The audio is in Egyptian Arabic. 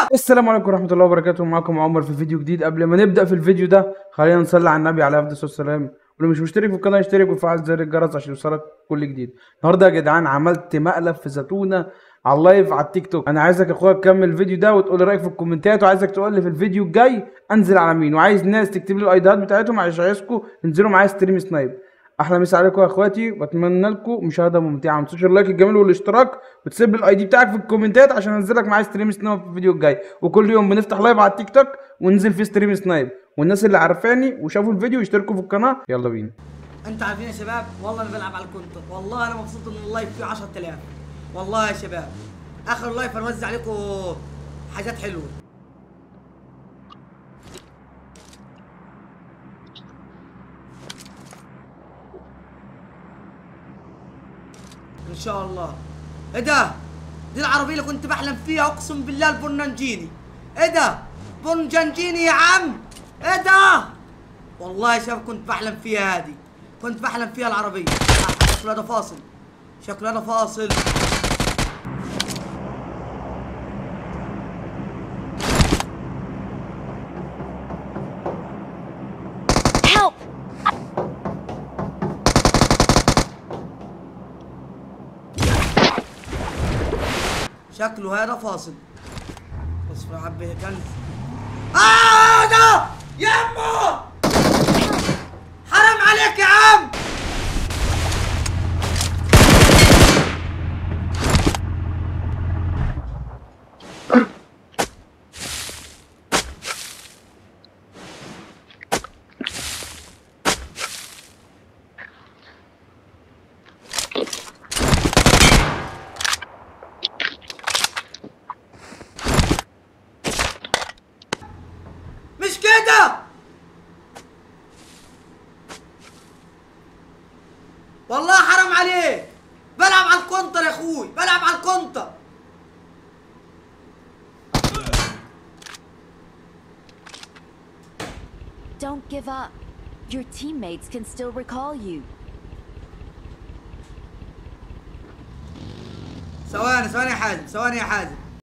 السلام عليكم ورحمة الله وبركاته معكم عمر في فيديو جديد قبل ما نبدأ في الفيديو ده خلينا نصلي على النبي عليه أفضل الصلاة والسلام واللي مش مشترك في القناة يشترك ويفعل زر الجرس عشان يوصلك كل جديد النهارده يا جدعان عملت مقلب في زتونة على اللايف على التيك توك انا عايزك يا اخويا تكمل الفيديو ده وتقول لي رايك في الكومنتات وعايزك تقول لي في الفيديو الجاي انزل على مين وعايز ناس تكتب لي الايديات بتاعتهم عشان عايزكم تنزلوا معايا ستريم سنايب احلى مسا عليكم يا اخواتي واتمنى لكم مشاهده ممتعه ما تنسوش اللايك الجميل والاشتراك وتسيب لي الاي دي بتاعك في الكومنتات عشان انزلك معايا ستريم سنايب في الفيديو الجاي وكل يوم بنفتح لايف على التيك توك وننزل فيه ستريم سنايب والناس اللي عارفاني وشافوا الفيديو يشتركوا في القناه يلا بينا انتوا عارفين يا شباب والله انا بلعب على الكونتر والله انا مبسوط ان اللايف فيه 10000 والله يا شباب اخر لايف هنوزع عليكم حاجات حلوه ان شاء الله ايه ده دي العربيه اللي كنت بحلم فيها اقسم بالله البرنانجيني ايه ده برنجانجيني يا عم ايه ده والله يا شباب كنت بحلم فيها هذه كنت بحلم فيها العربيه آه، شكله هذا فاصل شكله هذا فاصل Help! شكله هذا فاصل اصبر يا عبي كلب آه ده يا امه حرام عليك يا عم مش كده والله حرام عليك بلعب على الكونتر يا اخوي بلعب على الكونتر Don't give up. Your teammates can still recall you. ثواني ثواني يا حازم ثواني يا حازم